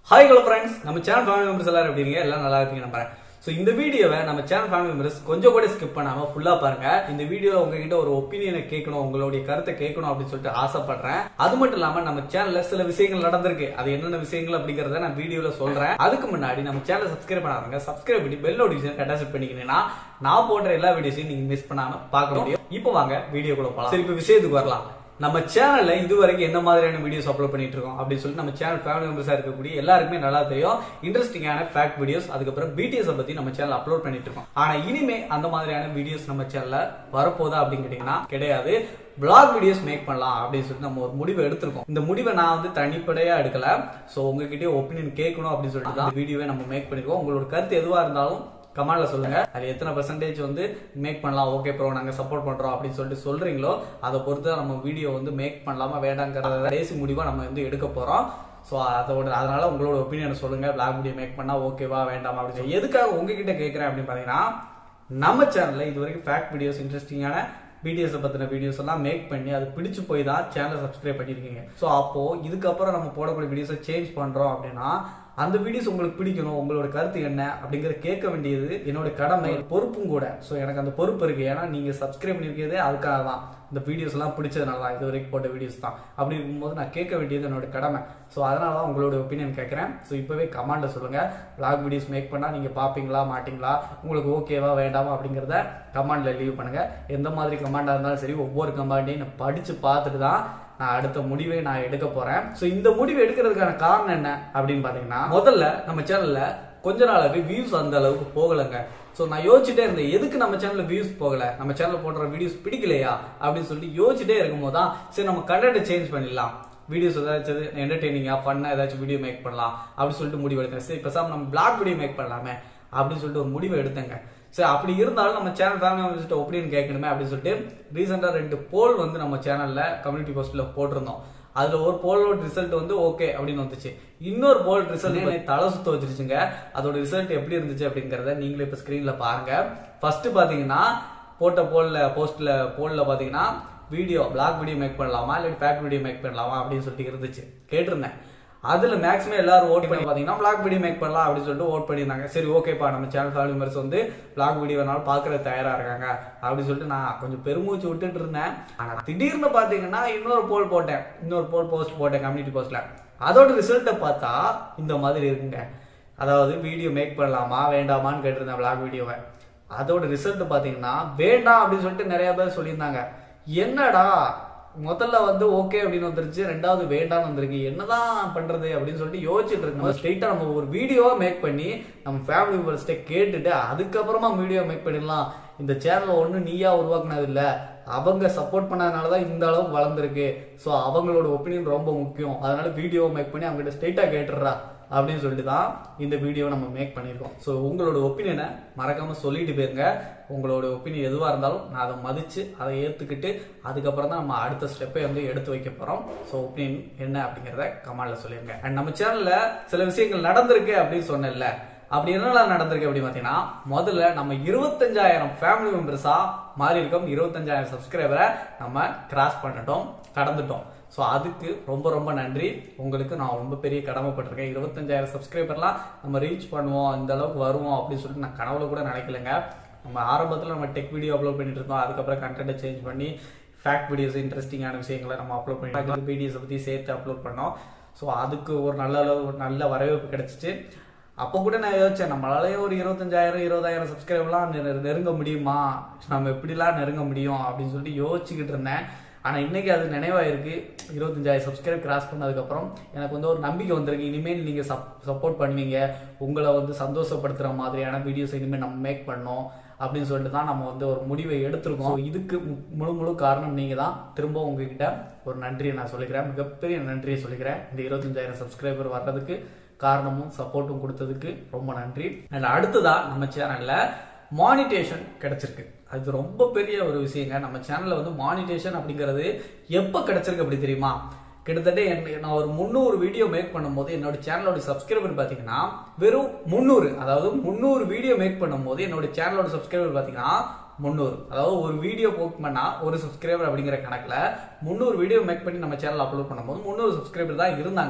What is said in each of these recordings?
hi hello friends நம்ம channel family members எல்லாரும் எப்படி இருக்கீங்க எல்லாம் நல்லா இருப்பீங்க நம்புறேன் ஸோ இந்த வீடியோவை நம்ம சேனல் ஃபேமிலி மெம்பர்ஸ் கொஞ்சம் கூட ஸ்கிப் பண்ணாம ஃபுல்லா பாருங்க இந்த வீடியோல உங்ககிட்ட ஒரு ஒப்பீனியனை கேட்கணும் உங்களுடைய கருத்தை கேட்கணும் அப்படின்னு சொல்லிட்டு ஆசைப்படுறேன் அது மட்டும் இல்லாம நம்ம சேனல்ல சில விஷயங்கள் நடந்திருக்கு அது என்னென்ன விஷயங்கள் அப்படிங்கறத நான் வீடியோல சொல்றேன் அதுக்கு முன்னாடி நம்ம சேனலை சப்ஸ்கிரைப் பண்ணாதவங்க சப்ஸ்கிரைப் பண்ணி பெல் நோட்டிஃபிகேஷன் கட்டா செட் பண்ணிக்கிட்டீங்கன்னா நான் போடுற எல்லா வீடியோஸையும் நீங்க மிஸ் பண்ணாம பார்க்க முடியும் இப்போ வாங்க வீடியோக்குள்ள போலாம் சரி இப்போ விஷயத்துக்கு வரலாம் நம்ம சேனல்ல இதுவரைக்கும் என்ன மாதிரியான வீடியோஸ் அப்லோட் பண்ணிட்டு இருக்கோம் அப்படின்னு சொல்லிட்டு நம்ம சேனல் ஃபேமிலி மெம்பர்ஸா இருக்கக்கூடிய எல்லாருக்குமே நல்லா தெரியும் இன்ட்ரெஸ்டிங்கான ஃபேக்ட் வீடியோஸ் அதுக்கப்புறம் பிடிஎஸ் பத்தி நம்ம சேனல் அப்லோட் பண்ணிட்டு இருக்கோம் ஆனா இனிமே அந்த மாதிரியான வீடியோஸ் நம்ம சேனல்ல வரப்போதா அப்படின்னு கேட்டீங்கன்னா கிடையாது பிளாக் வீடியோஸ் மேக் பண்ணலாம் அப்படின்னு சொல்லிட்டு நம்ம ஒரு முடிவை எடுத்திருக்கோம் இந்த முடிவை நான் வந்து தனிப்படையா எடுக்கல சோ உங்ககிட்ட ஒப்பீனியன் கேட்கணும் அப்படின்னு சொல்லிட்டு தான் வீடியோவை நம்ம மேக் பண்ணிருக்கோம் உங்களோட கருத்து எதுவா இருந்தாலும் கமெண்ட்ல சொல்லுங்க அது எத்தனை பர்சன்டேஜ் வந்து மேக் பண்ணலாம் ஓகே ப்ரோ நாங்க சப்போர்ட் பண்றோம் அப்படின்னு சொல்லிட்டு சொல்றீங்களோ அதை பொறுத்து தான் நம்ம வீடியோ வந்து மேக் பண்ணலாமா வேண்டாங்கிறத கடைசி முடிவா நம்ம வந்து எடுக்க போறோம் ஸோ அதோட அதனால உங்களோட ஒப்பீனியன் சொல்லுங்க பிளாக் வீடியோ மேக் பண்ணா ஓகேவா வேண்டாமா அப்படின்னு சொல்லி எதுக்காக உங்ககிட்ட கேட்கறேன் அப்படின்னு பாத்தீங்கன்னா நம்ம சேனல்ல இது வரைக்கும் ஃபேக்ட் வீடியோஸ் இன்ட்ரெஸ்டிங்கான பிடிஎஸ் பத்தின வீடியோஸ் எல்லாம் மேக் பண்ணி அது பிடிச்சு போய் தான் சேனலை சப்ஸ்கிரைப் பண்ணிருக்கீங்க ஸோ அப்போ இதுக்கப்புறம் நம்ம போடக்கூடிய வீடியோஸை சேஞ்ச் பண்றோம் அப்படின்னா அந்த வீடியோஸ் உங்களுக்கு பிடிக்கணும் உங்களோட கருத்து என்ன அப்படிங்கறத கேட்க வேண்டியது என்னோட கடமை பொறுப்பும் கூட ஸோ எனக்கு அந்த பொறுப்பு இருக்கு ஏன்னா நீங்க சப்ஸ்கிரைப் பண்ணிருக்கிறதே அதுக்காக தான் இந்த வீடியோஸ் எல்லாம் பிடிச்சதுனால தான் இது வரைக்கும் போட்ட வீடியோஸ் தான் அப்படி இருக்கும்போது நான் கேட்க வேண்டியது என்னோட கடமை ஸோ அதனால தான் உங்களோட ஒப்பீனியன் கேட்கறேன் ஸோ இப்பவே கமாண்ட சொல்லுங்க பிளாக் வீடியோஸ் மேக் பண்ணா நீங்க பாப்பீங்களா மாட்டீங்களா உங்களுக்கு ஓகேவா வேண்டாமா அப்படிங்கறத கமாண்ட்ல லீவ் பண்ணுங்க எந்த மாதிரி கமாண்டா இருந்தாலும் சரி ஒவ்வொரு கமாண்டையும் நான் படிச்சு பார்த்துட்டு தான் நான் அடுத்த முடிவை நான் எடுக்க போறேன் சோ இந்த முடிவு எடுக்கிறதுக்கான காரணம் என்ன அப்படின்னு பாத்தீங்கன்னா முதல்ல நம்ம சேனல்ல கொஞ்ச நாளாவே வியூஸ் அந்த அளவுக்கு போகலங்க சோ நான் யோசிச்சுட்டே இருந்தேன் எதுக்கு நம்ம சேனல்ல வியூஸ் போகல நம்ம சேனல்ல போடுற வீடியோஸ் பிடிக்கலையா அப்படின்னு சொல்லிட்டு யோசிச்சுட்டே இருக்கும்போது தான் சரி நம்ம கண்டென்ட் சேஞ்ச் பண்ணிடலாம் வீடியோஸ் ஏதாச்சும் என்டர்டெய்னிங்கா ஃபன்னா ஏதாச்சும் வீடியோ மேக் பண்ணலாம் அப்படின்னு சொல்லிட்டு முடிவு எடுத்தேன் சரி பேசாம நம்ம பிளாக் வீடியோ மேக் பண்ணலாமே அப்படின்னு சொல்லிட்டு ஒரு முடிவு எடுத்தேங்க சரி அப்படி இருந்தாலும் நம்ம சேனல் ஃபேமிலி மெம்பர்ஸ்ட்டு ஒப்பீனியன் கேட்கணுமே அப்படின்னு சொல்லிட்டு ரீசெண்டா ரெண்டு போல் வந்து நம்ம சேனல்ல கம்யூனிட்டி போஸ்ட்ல போட்டிருந்தோம் அதுல ஒரு போலோட ரிசல்ட் வந்து ஓகே அப்படின்னு வந்துச்சு இன்னொரு போல் ரிசல்ட் தலை சுத்த வச்சிருச்சுங்க அதோட ரிசல்ட் எப்படி இருந்துச்சு அப்படிங்கறத நீங்களே இப்ப ஸ்கிரீன்ல பாருங்க ஃபர்ஸ்ட் பாத்தீங்கன்னா போட்ட போல்ல போஸ்ட்ல போல்ல பாத்தீங்கன்னா வீடியோ பிளாக் வீடியோ மேக் பண்ணலாமா இல்லை ஃபேக்ட் வீடியோ மேக் பண்ணலாமா அப்படின்னு சொல்லிட்டு இருந்துச்சு கேட்டிருந்தேன் அதுல மேக்ஸிமம் எல்லாரும் ஓட் பண்ணி பாத்தீங்கன்னா பிளாக் வீடியோ மேக் பண்ணலாம் அப்படின்னு சொல்லிட்டு ஓட் பண்ணியிருந்தாங்க சரி ஓகேப்பா நம்ம சேனல் ஃபேமிலி மெம்பர்ஸ் வந்து பிளாக் வீடியோ வேணாலும் பாக்குறது தயாரா இருக்காங்க அப்படின்னு சொல்லிட்டு நான் கொஞ்சம் பெருமூச்சு விட்டுட்டு இருந்தேன் ஆனா திடீர்னு பாத்தீங்கன்னா இன்னொரு போல் போட்டேன் இன்னொரு போல் போஸ்ட் போட்டேன் கம்யூனிட்டி போஸ்ட்ல அதோட ரிசல்ட்டை பார்த்தா இந்த மாதிரி இருக்குங்க அதாவது வீடியோ மேக் பண்ணலாமா வேண்டாமான்னு கேட்டிருந்தேன் பிளாக் வீடியோவை அதோட ரிசல்ட் பாத்தீங்கன்னா வேண்டாம் அப்படின்னு சொல்லிட்டு நிறைய பேர் சொல்லியிருந்தாங்க என்னடா முதல்ல வந்து ஓகே அப்படின்னு வந்துருச்சு ரெண்டாவது வேண்டாம்னு வந்திருக்கு என்னதான் பண்றது அப்படின்னு சொல்லிட்டு யோசிச்சுட்டு இருக்கோம் ஸ்ட்ரெயிட்டா நம்ம ஒரு வீடியோவா மேக் பண்ணி நம்ம ஃபேமிலி மெம்பர்ஸ்ட கேட்டுட்டு அதுக்கப்புறமா வீடியோ மேக் பண்ணிடலாம் இந்த சேனல் ஒண்ணு நீயா உருவாக்குனது இல்ல அவங்க சப்போர்ட் பண்ணதுனாலதான் இந்த அளவுக்கு வளர்ந்துருக்கு ஸோ அவங்களோட ஒப்பீனியன் ரொம்ப முக்கியம் அதனால வீடியோ மேக் பண்ணி அவங்ககிட்ட ஸ்ட்ரெயிட்டா கேட்டுடுறா அப்படின்னு சொல்லிட்டு தான் இந்த வீடியோ நம்ம மேக் பண்ணியிருக்கோம் ஸோ உங்களோட ஒப்பீனியனை மறக்காம சொல்லிட்டு போயிருங்க உங்களோட ஒப்பீனியன் எதுவாக இருந்தாலும் நான் அதை மதிச்சு அதை ஏற்றுக்கிட்டு அதுக்கப்புறம் தான் நம்ம அடுத்த ஸ்டெப்பை வந்து எடுத்து வைக்க போகிறோம் ஸோ ஒப்பீனியன் என்ன அப்படிங்கிறத கமாலில் சொல்லிருங்க அண்ட் நம்ம சேனலில் சில விஷயங்கள் நடந்திருக்கு அப்படின்னு சொன்னேன்ல அப்படி என்னெல்லாம் நடந்திருக்கு அப்படின்னு பார்த்தீங்கன்னா முதல்ல நம்ம இருபத்தஞ்சாயிரம் ஃபேமிலி மெம்பர்ஸா மாறி இருக்கோம் இருபத்தஞ்சாயிரம் சப்ஸ்கிரைபரை நம்ம கிராஸ் பண்ணிட்டோம் கடந்துட்டோம் ஸோ அதுக்கு ரொம்ப ரொம்ப நன்றி உங்களுக்கு நான் ரொம்ப பெரிய கடமைப்பட்டிருக்கேன் இருபத்தஞ்சாயிரம் சப்ஸ்கிரைபர்லாம் நம்ம ரீச் பண்ணுவோம் இந்த அளவுக்கு வருவோம் அப்படின்னு சொல்லிட்டு நான் கனவுல கூட நினைக்கலங்க நம்ம ஆரம்பத்தில் நம்ம டெக் வீடியோ அப்லோட் பண்ணிட்டு இருந்தோம் அதுக்கப்புறம் கண்டென்ட்டை சேஞ்ச் பண்ணி ஃபேக்ட் வீடியோஸ் இன்ட்ரெஸ்டிங்கான விஷயங்களை நம்ம அப்லோட் பண்ணி வீடியோஸை பற்றி சேர்த்து அப்லோட் பண்ணோம் ஸோ அதுக்கு ஒரு நல்ல அளவு ஒரு நல்ல வரவேற்பு கிடைச்சிச்சு அப்போ கூட நான் யோசிச்சேன் நம்மளாலேயும் ஒரு இருபத்தஞ்சாயிரம் இருபதாயிரம் சப்ஸ்கிரைபர்லாம் நெருங்க முடியுமா நம்ம எப்படிலாம் நெருங்க முடியும் அப்படின்னு சொல்லிட்டு யோசிச்சுக்கிட்டு இருந்தேன் ஆனால் இன்னைக்கு அது நினைவாயிருக்கு இருபத்தஞ்சாயிரம் சப்ஸ்கிரைப் கிராஸ் பண்ணதுக்கப்புறம் எனக்கு வந்து ஒரு நம்பிக்கை வந்திருக்கு இனிமேல் நீங்கள் சப் சப்போர்ட் பண்ணுவீங்க உங்களை வந்து சந்தோஷப்படுத்துகிற மாதிரியான வீடியோஸ் இனிமேல் நம்ம மேக் பண்ணோம் அப்படின்னு சொல்லிட்டு தான் நம்ம வந்து ஒரு முடிவை எடுத்திருக்கோம் So, இதுக்கு மு- முழு முழு காரணம் நீங்கள் தான் திரும்ப உங்ககிட்ட ஒரு நன்றியை நான் சொல்லிக்கிறேன் மிகப்பெரிய நன்றியை சொல்லிக்கிறேன் இந்த இருபத்தஞ்சாயிரம் சப்ஸ்கிரைபர் வர்றதுக்கு காரணமும் சப்போர்ட்டும் கொடுத்ததுக்கு ரொம்ப நன்றி அண்ட் அடுத்ததா நம்ம சேனல்ல மானிட்டேஷன் கிடைச்சிருக்கு அது ரொம்ப பெரிய ஒரு விஷயங்க நம்ம சேனல்ல வந்து மானிட்டேஷன் அப்படிங்கிறது எப்ப கிடைச்சிருக்கு அப்படி தெரியுமா கிட்டத்தட்ட என்- நான் ஒரு முந்நூறு வீடியோ மேக் பண்ணும்போது என்னோட சேனலோட சப்ஸ்கிரைபர் பாத்தீங்கன்னா வெறும் முந்நூறு அதாவது முந்நூறு வீடியோ மேக் பண்ணும்போது என்னோட சேனலோட சப்ஸ்கிரைபர் பாத்தீங்கன்னா முந்நூறு அதாவது ஒரு வீடியோ போக் பண்ணா ஒரு சப்ஸ்கிரைபர் அப்படிங்கிற கணக்குல முந்நூறு வீடியோ மேக் பண்ணி நம்ம சேனல் அப்லோட் பண்ணும்போது முந்நூறு சப்ஸ்கிரைபர் தான் இருந்தாங்க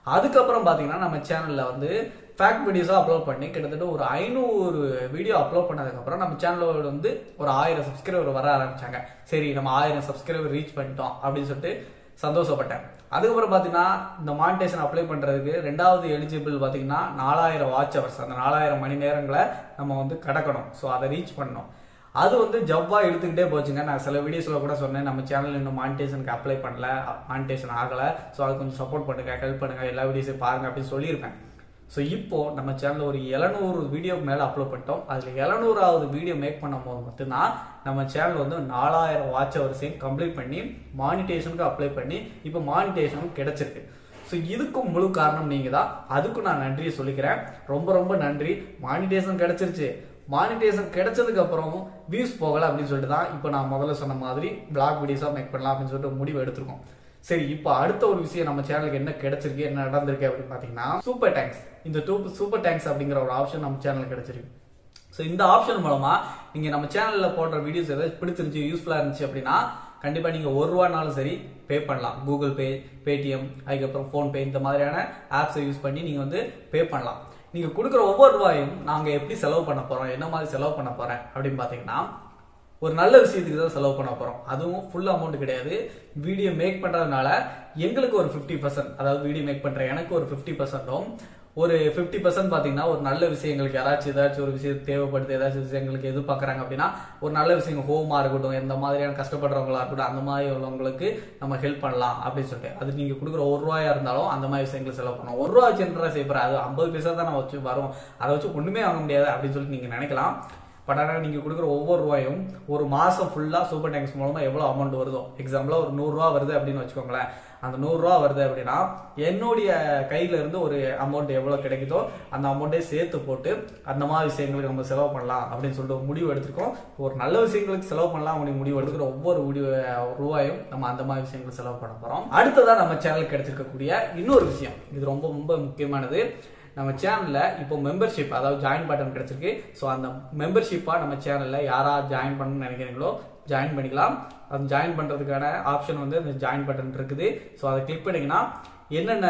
அதுக்கப்புறம் பாத்தீங்கன்னா நம்ம சேனல்ல வந்து ஃபேக்ட் வீடியோஸா அப்லோட் பண்ணி கிட்டத்தட்ட ஒரு ஐநூறு வீடியோ அப்லோட் பண்ணதுக்கப்புறம் நம்ம சேனலோட வந்து ஒரு ஆயிரம் சப்ஸ்கிரைபர் வர ஆரம்பிச்சாங்க சரி நம்ம ஆயிரம் சப்ஸ்கிரைபர் ரீச் பண்ணிட்டோம் அப்படின்னு சொல்லிட்டு சந்தோஷப்பட்டேன் அதுக்கப்புறம் பார்த்தீங்கன்னா இந்த மானிட்டேஷன் அப்ளை பண்ணுறதுக்கு ரெண்டாவது எலிஜிபிள் பார்த்தீங்கன்னா நாலாயிரம் வாட்ச் ஹவர்ஸ் அந்த நாலாயிரம் மணி நேரங்களை நம்ம வந்து கடக்கணும் ஸோ அதை ரீச் பண்ணணும் அது வந்து ஜவ்வா எடுத்துக்கிட்டே போச்சுங்க நான் சில வீடியோஸ்ல கூட சொன்னேன் நம்ம சேனல் இன்னும் மானிட்டேஷனுக்கு அப்ளை பண்ணல மானிட்டேஷன் ஆகலை ஸோ அது கொஞ்சம் சப்போர்ட் பண்ணுங்க ஹெல்ப் பண்ணுங்க எல்லா வீடியோஸையும் பாருங்க அப்படின்னு சொல்லியிருப்பேன் ஸோ இப்போ நம்ம சேனல்ல ஒரு எழுநூறு வீடியோ மேலே அப்லோட் பண்ணிட்டோம் அதில் எழுநூறாவது வீடியோ மேக் பண்ணும் போது மட்டும்தான் நம்ம சேனல் வந்து நாலாயிரம் வாட்ச் ஹவர்ஸையும் கம்ப்ளீட் பண்ணி மானிட்டேஷனுக்கு அப்ளை பண்ணி இப்போ மானிட்டேஷனும் கிடைச்சிருக்கு ஸோ இதுக்கும் முழு காரணம் நீங்க தான் அதுக்கும் நான் நன்றியை சொல்லிக்கிறேன் ரொம்ப ரொம்ப நன்றி மானிட்டேஷன் கிடைச்சிருச்சு மானிட்டேஷன் கிடைச்சதுக்கு அப்புறம் வியூஸ் போகல அப்படின்னு சொல்லிட்டு தான் இப்போ நான் முதல்ல சொன்ன மாதிரி பிளாக் வீடியோஸாக மேக் பண்ணலாம் அப்படின்னு சொல்லிட்டு முடிவு எடுத்திருக்கோம் சரி இப்போ அடுத்த ஒரு விஷயம் நம்ம சேனலுக்கு என்ன கிடைச்சிருக்கு என்ன நடந்திருக்கு அப்படின்னு பார்த்தீங்கன்னா சூப்பர் டேங்க்ஸ் இந்த டூ சூப்பர் டேங்க்ஸ் அப்படிங்கிற ஒரு ஆப்ஷன் நம்ம சேனலுக்கு கிடைச்சிருக்கு ஸோ இந்த ஆப்ஷன் மூலமா நீங்க நம்ம சேனல்ல போடுற வீடியோஸ் ஏதாவது பிடிச்சிருந்துச்சு யூஸ்ஃபுல்லா இருந்துச்சு அப்படின்னா கண்டிப்பா நீங்க ஒரு ரூபானாலும் சரி பே பண்ணலாம் கூகுள் பே பேடிஎம் அதுக்கப்புறம் ஃபோன்பே இந்த மாதிரியான ஆப்ஸை யூஸ் பண்ணி நீங்க வந்து பே பண்ணலாம் நீங்க கொடுக்குற ஒவ்வொரு ரூபாயும் நாங்க எப்படி செலவு பண்ண போறோம் என்ன மாதிரி செலவு பண்ண போறேன் அப்படின்னு பாத்தீங்கன்னா ஒரு நல்ல விஷயத்துக்கு தான் செலவு பண்ண போறோம் அதுவும் ஃபுல் அமௌண்ட் கிடையாது வீடியோ மேக் பண்றதுனால எங்களுக்கு ஒரு ஃபிஃப்டி பர்சன்ட் அதாவது வீடியோ மேக் பண்ற எனக்கு ஒரு ஃபிஃப்டி பர்சன்டும் ஒரு ஃபிஃப்டி பர்சன்ட் பாத்தீங்கன்னா ஒரு நல்ல விஷயங்களுக்கு யாராச்சும் ஏதாச்சும் ஒரு விஷயம் தேவைப்படுது ஏதாச்சும் விஷயங்களுக்கு எதிர்பார்க்கறாங்க அப்படின்னா ஒரு நல்ல விஷயம் ஹோமா இருக்கட்டும் எந்த மாதிரியான கஷ்டப்படுறவங்களா இருக்கட்டும் அந்த மாதிரி உள்ளவங்களுக்கு நம்ம ஹெல்ப் பண்ணலாம் அப்படின்னு சொல்லிட்டு அது நீங்க கொடுக்குற ஒரு ரூபாயா இருந்தாலும் அந்த மாதிரி விஷயங்களை செலவு பண்ணணும் ஒரு ரூபா வச்சு என்ன செய்ய போற அது ஐம்பது பைசா தான் நம்ம வச்சு வரும் அதை வச்சு ஒண்ணுமே வாங்க முடியாது அப்படின்னு சொல்லிட்டு நீங்க நினைக்கலாம் பட் ஆனால் நீங்கள் கொடுக்குற ஒவ்வொரு ரூபாயும் ஒரு மாதம் ஃபுல்லாக சூப்பர் டேங்க்ஸ் மூலமாக எவ்வளோ அமௌண்ட் வருதோ எக்ஸாம்பிளாக ஒரு நூறுரூவா வருது அப்படின்னு வச்சுக்கோங்களேன் அந்த நூறுரூவா வருது அப்படின்னா என்னுடைய கையில இருந்து ஒரு அமௌண்ட் எவ்வளோ கிடைக்குதோ அந்த அமௌண்ட்டே சேர்த்து போட்டு அந்த மாதிரி விஷயங்களுக்கு நம்ம செலவு பண்ணலாம் அப்படின்னு சொல்லிட்டு ஒரு முடிவு எடுத்திருக்கோம் ஒரு நல்ல விஷயங்களுக்கு செலவு பண்ணலாம் அப்படின்னு முடிவு எடுக்கிற ஒவ்வொரு முடிவு ரூபாயும் நம்ம அந்த மாதிரி விஷயங்களுக்கு செலவு பண்ண போகிறோம் அடுத்ததா நம்ம சேனல் கிடைச்சிருக்கக்கூடிய இன்னொரு விஷயம் இது ரொம்ப ரொம்ப முக்கியமானது நம்ம சேனல்ல இப்போ மெம்பர்ஷிப் அதாவது ஜாயின் பட்டன் கிடைச்சிருக்கு ஸோ அந்த மெம்பர்ஷிப்பா நம்ம சேனல்ல யாரா ஜாயின் பண்ணணும்னு நினைக்கிறீங்களோ ஜாயின் பண்ணிக்கலாம் அது ஜாயின் பண்றதுக்கான ஆப்ஷன் வந்து அந்த ஜாயின் பட்டன் இருக்குது ஸோ அதை கிளிக் பண்ணீங்கன்னா என்னென்ன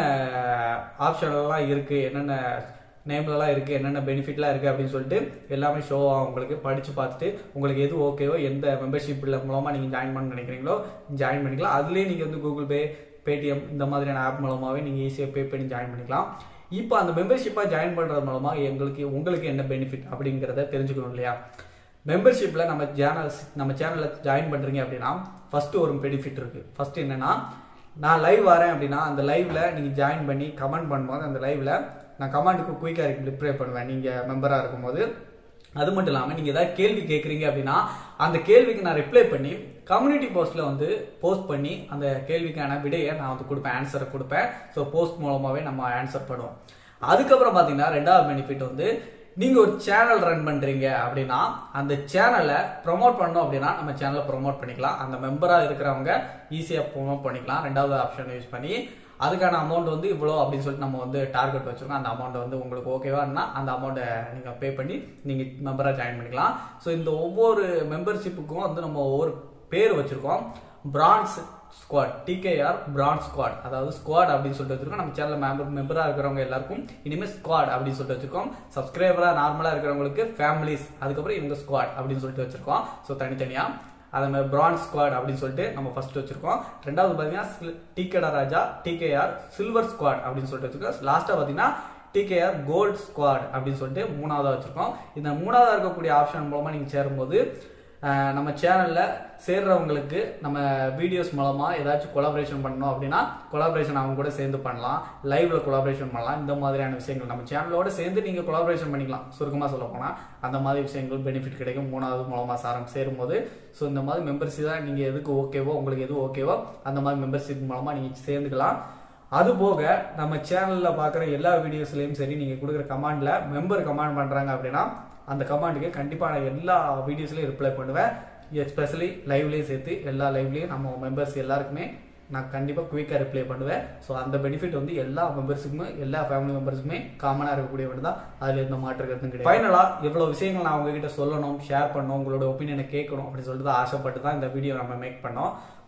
ஆப்ஷன் எல்லாம் இருக்கு என்னென்ன நேம்லலாம் இருக்கு என்னென்ன பெனிஃபிட்லாம் இருக்கு அப்படின்னு சொல்லிட்டு எல்லாமே ஷோ ஆகும் உங்களுக்கு படிச்சு பார்த்துட்டு உங்களுக்கு எது ஓகேவோ எந்த மெம்பர்ஷிப் மூலமா நீங்க ஜாயின் பண்ண நினைக்கிறீங்களோ ஜாயின் பண்ணிக்கலாம் அதுலயே நீங்க வந்து கூகுள் பே பேடிஎம் இந்த மாதிரியான ஆப் மூலமாவே நீங்க ஈஸியாக பே பண்ணி ஜாயின் பண்ணிக்கலாம் இப்போ அந்த மெம்பர்ஷிப்பாக ஜாயின் பண்ணுறது மூலமா எங்களுக்கு உங்களுக்கு என்ன பெனிஃபிட் அப்படிங்கிறத தெரிஞ்சுக்கணும் இல்லையா மெம்பர்ஷிப்பில் நம்ம சேனல் நம்ம சேனலில் ஜாயின் பண்ணுறீங்க அப்படின்னா ஃபர்ஸ்ட் ஒரு பெனிஃபிட் இருக்கு ஃபர்ஸ்ட் என்னன்னா நான் லைவ் வரேன் அப்படின்னா அந்த லைவ்ல நீங்கள் ஜாயின் பண்ணி கமெண்ட் பண்ணும்போது அந்த லைவ்ல நான் கமெண்ட்டுக்கு குயிக்காக ரிப்ளை பண்ணுவேன் நீங்கள் மெம்பராக இருக்கும்போது அது மட்டும் இல்லாமல் நீங்கள் ஏதாவது கேள்வி கேட்குறீங்க அப்படின்னா அந்த கேள்விக்கு நான் ரிப்ளை பண்ணி கம்யூனிட்டி போஸ்ட்ல வந்து போஸ்ட் பண்ணி அந்த கேள்விக்கான விடையை நான் வந்து கொடுப்பேன் ஆன்சரை கொடுப்பேன் ஸோ போஸ்ட் மூலமாகவே நம்ம ஆன்சர் பண்ணுவோம் அதுக்கப்புறம் பார்த்தீங்கன்னா ரெண்டாவது பெனிஃபிட் வந்து நீங்க ஒரு சேனல் ரன் பண்றீங்க அப்படின்னா அந்த சேனலை ப்ரொமோட் பண்ணோம் அப்படின்னா நம்ம சேனலை ப்ரொமோட் பண்ணிக்கலாம் அந்த மெம்பரா இருக்கிறவங்க ஈஸியா ப்ரொமோட் பண்ணிக்கலாம் ரெண்டாவது ஆப்ஷன் யூஸ் பண்ணி அதுக்கான அமௌண்ட் வந்து இவ்வளோ அப்படின்னு சொல்லிட்டு நம்ம வந்து டார்கெட் வச்சிருக்கோம் அந்த அமௌண்ட் வந்து உங்களுக்கு ஓகேவா இருந்தா அந்த அமௌண்ட்டை நீங்கள் பே பண்ணி நீங்கள் மெம்பராக ஜாயின் பண்ணிக்கலாம் ஸோ இந்த ஒவ்வொரு மெம்பர்ஷிப்புக்கும் வந்து நம்ம ஒவ்வொரு பேர் வச்சிருக்கோம் bronze squad DKR bronze squad அதாவது ஸ்குவாட் அப்படின்னு சொல்லிட்டு வச்சிருக்கோம் நம்ம சேனல் மெம்பர் மெம்பரா இருக்கிறவங்க எல்லாருக்கும் இனிமேல் ஸ்குவாட் அப்படின்னு சொல்லிட்டு வச்சிருக்கோம் சப்ஸ்கிரைபரா நார்மலா இருக்கிறவங்களுக்கு ஃபேமிலிஸ் அதுக்கப்புறம் இவங்க ஸ்குவாட் அப்படின்னு சொல்லிட்டு வச்சிருக்கோம் ஸோ தனித்தனியா அதே மாதிரி பிரான்ஸ் ஸ்குவாட் அப்படின்னு சொல்லிட்டு நம்ம ஃபர்ஸ்ட் வச்சிருக்கோம் ரெண்டாவது பாத்தீங்கன்னா டிகேடா ராஜா டிகேஆர் சில்வர் ஸ்குவாட் அப்படின்னு சொல்லிட்டு வச்சிருக்கோம் லாஸ்டா பாத்தீங்கன்னா டிகேஆர் கோல்ட் ஸ்குவாட் அப்படின்னு சொல்லிட்டு மூணாவதா வச்சிருக்கோம் இந்த மூணாவதா இருக்கக்கூடிய ஆப்ஷன் மூலமா நீங்க சேரும்போது அஹ், நம்ம சேனல்ல சேர்றவங்களுக்கு நம்ம வீடியோஸ் மூலமா ஏதாச்சும் கொலாபரேஷன் பண்ணணும் அப்படின்னா கொலாபரேஷன் அவங்க கூட சேர்ந்து பண்ணலாம் லைவ்ல கொலாபரேஷன் பண்ணலாம் இந்த மாதிரியான விஷயங்கள் நம்ம சேனலோட சேர்ந்து நீங்க கொலாபரேஷன் பண்ணிக்கலாம் சுருக்கமா சொல்ல போனா அந்த மாதிரி விஷயங்கள் பெனிஃபிட் கிடைக்கும் மூணாவது மூலமா சாரம் சேரும்போது ஸோ இந்த மாதிரி மெம்பர்ஷிப் தான் நீங்க எதுக்கு ஓகேவோ உங்களுக்கு எது ஓகேவோ அந்த மாதிரி மெம்பர்ஷிப் மூலமா நீங்க சேர்ந்துக்கலாம் அது போக நம்ம சேனல்ல பாக்குற எல்லா வீடியோஸ்லயும் சரி நீங்க கொடுக்குற கமாண்ட்ல மெம்பர் கமாண்ட் பண்றாங்க அப்படின்னா அந்த கமாண்டுக்கு கண்டிப்பா நான் எல்லா வீடியோஸ்லயும் ரிப்ளை பண்ணுவேன் எஸ்பெஷலி லைவ்லயும் சேர்த்து எல்லா லைவ்லயும் நம்ம மெம்பர்ஸ் எல்லாருக்குமே நான் கண்டிப்பா குயிக்கா ரிப்ளை பண்ணுவேன் ஸோ அந்த பெனிஃபிட் வந்து எல்லா மெம்பர்ஸுக்குமே எல்லா ஃபேமிலி மெம்பர்ஸுக்குமே காமனா இருக்கக்கூடிய ஒன்று தான் அதுல எந்த மாற்று கருத்தும் கிடையாது ஃபைனலா இவ்வளவு விஷயங்கள் நான் உங்ககிட்ட சொல்லணும் ஷேர் பண்ணணும் உங்களோட ஒப்பீனியனை கேட்கணும் அப்படின்னு சொல்லிட்டு தான் ஆசைப்பட்டு தான் இந்த வீடியோ நம்ம மேக் பண்ணோம்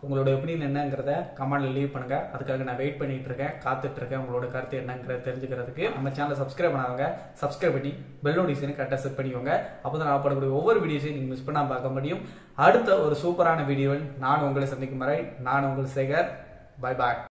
உங்களோட ஒப்பீனியன் என்னங்கிறத கமெண்ட்ல லீவ் பண்ணுங்க அதுக்காக நான் வெயிட் பண்ணிட்டு இருக்கேன் காத்துட்டு இருக்கேன் உங்களோட கருத்து என்னங்கிறத தெரிஞ்சுக்கிறதுக்கு நம்ம சேனலை சப்ஸ்கிரைப் பண்ணாதவங்க சப்ஸ்கிரைப் பண்ணி பெல் நோட்டிஃபிகேஷன் கரெக்டாக செட் பண்ணிக்கோங்க அப்பதான் நான் போடக்கூடிய ஒவ்வொரு வீடியோஸையும் நீங்க மிஸ் பண்ணாம பார்க்க முடியும் அடுத்த ஒரு சூப்பரான வீடியோவில் நான் உங்களை சந்திக்கும் வரை நான் உங்கள் சேகர் பை பாய்